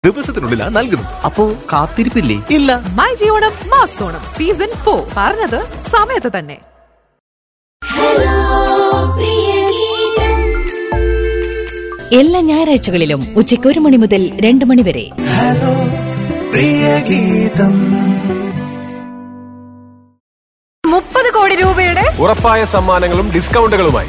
ദിവസത്തിനുള്ളിലാണ് നൽകുന്നത് അപ്പോ കാത്തിരിപ്പില്ലേ ഇല്ല മൈ ജിയോണം മാസോണം സീസൺ ഫോർ പറഞ്ഞത് സമയത്ത് തന്നെ എല്ലാ ഞായറാഴ്ചകളിലും ഉച്ചയ്ക്ക് ഒരു മണി മുതൽ രണ്ട് മണി വരെ മുപ്പത് കോടി രൂപയുടെ ഉറപ്പായ സമ്മാനങ്ങളും ഡിസ്കൗണ്ടുകളുമായി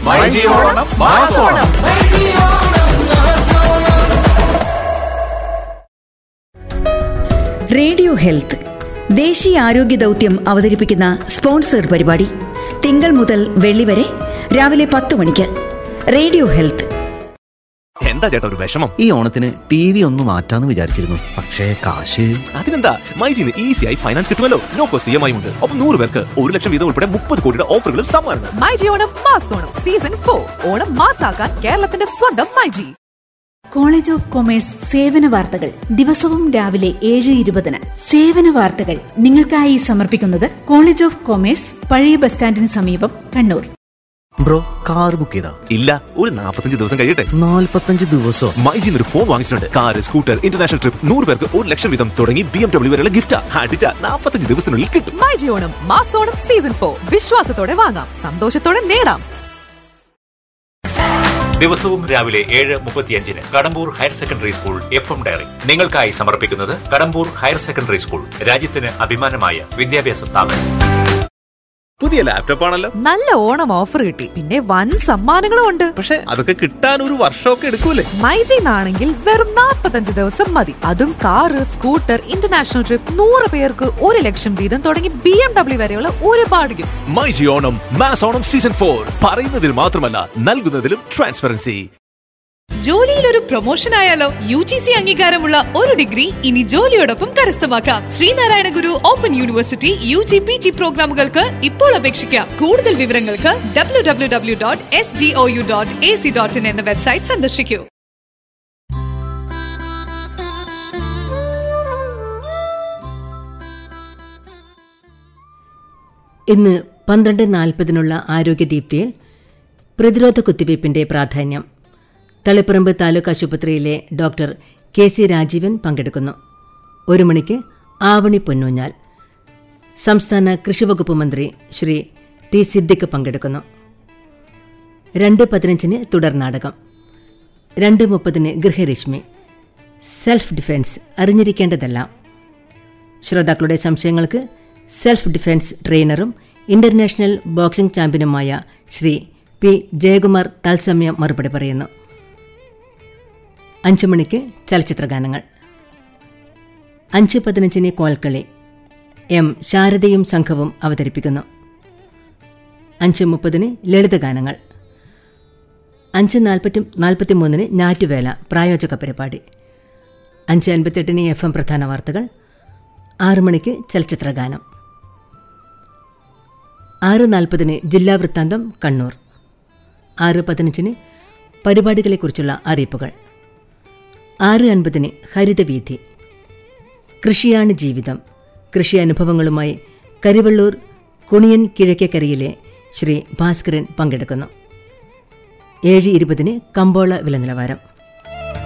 റേഡിയോ ഹെൽത്ത് ദേശീയ ആരോഗ്യ ദൗത്യം അവതരിപ്പിക്കുന്ന സ്പോൺസേഡ് പരിപാടി തിങ്കൾ മുതൽ വെള്ളി വരെ രാവിലെ പത്ത് മണിക്ക് റേഡിയോ ഹെൽത്ത് എന്താ ചേട്ടാ ഒരു വിഷമം ഈ ഓണത്തിന് ടി വി ഒന്ന് മാറ്റാന്ന് വിചാരിച്ചിരുന്നു പക്ഷേ കാശ് അതിനെന്താ മൈജിന്ന് ഈസിയായി ഫൈനാൻസ് കിട്ടുമല്ലോ no cost E M I ഉണ്ട് ഒപ്പം നൂറ് പേർക്ക് ഒരു ലക്ഷം വീതം ഉൾപ്പെടെ മുപ്പത് കോടിയുടെ ഓഫറുകളും സമ്മാനങ്ങൾ മൈ ജിയോണം മാസോണം സീസൺ ഫോർ ഓണം മാസാക്കാൻ കേരളത്തിന്റെ സ്വന്തം മൈജി കോളേജ് ഓഫ് കൊമേഴ്സ് സേവന വാർത്തകൾ ദിവസവും രാവിലെ ഏഴ് ഇരുപതിന് സേവന വാർത്തകൾ നിങ്ങൾക്കായി സമർപ്പിക്കുന്നത് കോളേജ് ഓഫ് കൊമേഴ്സ് പഴയ ബസ് സ്റ്റാൻഡിന് സമീപം കണ്ണൂർ ബ്രോ കാർ ബുക്ക് ചെയ്താ ഇല്ല ഒരു നാൽപ്പത്തഞ്ച് ദിവസം കഴിയട്ടെ നാല്പത്തഞ്ച് ദിവസോ മൈജിന്ന് ഒരു ഫോൺ വാങ്ങിച്ചിട്ടുണ്ട് കാർ സ്കൂട്ടർ ഇന്റർനാഷണൽ ട്രിപ്പ് നൂറ് പേർക്ക് ഒരു ലക്ഷം വീതം തുടങ്ങി ബി എം ഡബ്ല്യൂ വരെയുള്ള ഗിഫ്റ്റ് അടിച്ച നാൽപ്പത്തഞ്ച് ദിവസത്തിനുള്ളിൽ കിട്ടും മൈ ജിയോണം മാസോണം സീസൺ ഫോർ വിശ്വാസത്തോടെ വാങ്ങാം സന്തോഷത്തോടെ നേടാം ദിവസവും രാവിലെ ഏഴ് മുപ്പത്തിയഞ്ചിന് Kadambur higher secondary school F M diary നിങ്ങൾക്കായി സമർപ്പിക്കുന്നത് കടമ്പൂർ ഹയർ സെക്കൻഡറി സ്കൂൾ രാജ്യത്തിന് അഭിമാനമായ വിദ്യാഭ്യാസ സ്ഥാപനം പുതിയ ലാപ്ടോപ്പ് ആണല്ലോ നല്ല ഓണം ഓഫർ കിട്ടി പിന്നെ വൻ സമ്മാനങ്ങളും ഉണ്ട് പക്ഷെ അതൊക്കെ കിട്ടാൻ ഒരു വർഷമൊക്കെ എടുക്കൂലേ മൈജിന്നാണെങ്കിൽ വെറും 45 ദിവസം മതി അതും കാറ് സ്കൂട്ടർ ഇന്റർനാഷണൽ ട്രിപ്പ് നൂറ് പേർക്ക് ഒരു ലക്ഷം വീതം തുടങ്ങി ബി എം ഡബ്ല്യു വരെയുള്ള ഒരുപാട് gifts myG Onam mass Onam season four പറയുന്നതിൽ മാത്രമല്ല നൽകുന്നതിലും ട്രാൻസ്പെറൻസി ജോലിയിൽ ഒരു പ്രൊമോഷൻ ആയാലോ യു ജി സി അംഗീകാരമുള്ള ഒരു ഡിഗ്രി ഇനി ജോലിയോടൊപ്പം കരസ്ഥമാക്കാം Sreenarayana Guru open university U G P G പ്രോഗ്രാമുകൾക്ക് ഇപ്പോൾ അപേക്ഷിക്കാം കൂടുതൽ വിവരങ്ങൾക്ക് W W W dot S D O U dot A C dot in എന്ന വെബ്സൈറ്റ് സന്ദർശിക്കൂ ഇന്ന് പന്ത്രണ്ട് നാൽപ്പതിനുള്ള ആരോഗ്യദീപ്തിയിൽ പ്രതിരോധ കുത്തിവയ്പ്പിന്റെ പ്രാധാന്യം തളിപ്പറമ്പ് താലൂക്ക് ആശുപത്രിയിലെ ഡോക്ടർ കെ സി രാജീവൻ പങ്കെടുക്കുന്നു ഒരു മണിക്ക് ആവണി പൊന്നൂഞ്ഞാൽ സംസ്ഥാന കൃഷിവകുപ്പ് മന്ത്രി ശ്രീ ടി സിദ്ദിഖ് പങ്കെടുക്കുന്നു രണ്ട് പതിനഞ്ചിന് തുടർ നാടകം രണ്ട് മുപ്പതിന് ഗൃഹരശ്മി സെൽഫ് ഡിഫെൻസ് അറിഞ്ഞിരിക്കേണ്ടതെല്ലാം ശ്രോതാക്കളുടെ സംശയങ്ങൾക്ക് സെൽഫ് ഡിഫെൻസ് ട്രെയിനറും ഇന്റർനാഷണൽ ബോക്സിംഗ് ചാമ്പ്യനുമായ ശ്രീ പി ജയകുമാർ തത്സമയം മറുപടി പറയുന്നു അഞ്ചു മണിക്ക് ചലച്ചിത്രഗാനങ്ങൾ അഞ്ച് പതിനഞ്ചിന് കോൽക്കളി എം ശാരദയും സംഘവും അവതരിപ്പിക്കുന്നു അഞ്ച് മുപ്പതിന് ലളിതഗാനങ്ങൾ അഞ്ച് നാൽപ്പത്തി നാൽപ്പത്തി മൂന്നിന് ഞാറ്റുവേല പ്രായോജക പരിപാടി അഞ്ച് അൻപത്തെട്ടിന് എഫ് എം പ്രധാന വാർത്തകൾ ആറു മണിക്ക് ചലച്ചിത്രഗാനം ആറ് നാൽപ്പതിന് ജില്ലാ വൃത്താന്തം കണ്ണൂർ ആറ് പതിനഞ്ചിന് പരിപാടികളെക്കുറിച്ചുള്ള അറിയിപ്പുകൾ ആറ് അൻപതിന് ഹരിതവീഥി കൃഷിയാണ് ജീവിതം കൃഷി അനുഭവങ്ങളുമായി കരിവള്ളൂർ കുണിയൻ കിഴക്കേക്കരയിലെ ശ്രീ ഭാസ്കരൻ പങ്കെടുക്കുന്നു ഏഴ് ഇരുപതിന് കമ്പോള വില നിലവാരം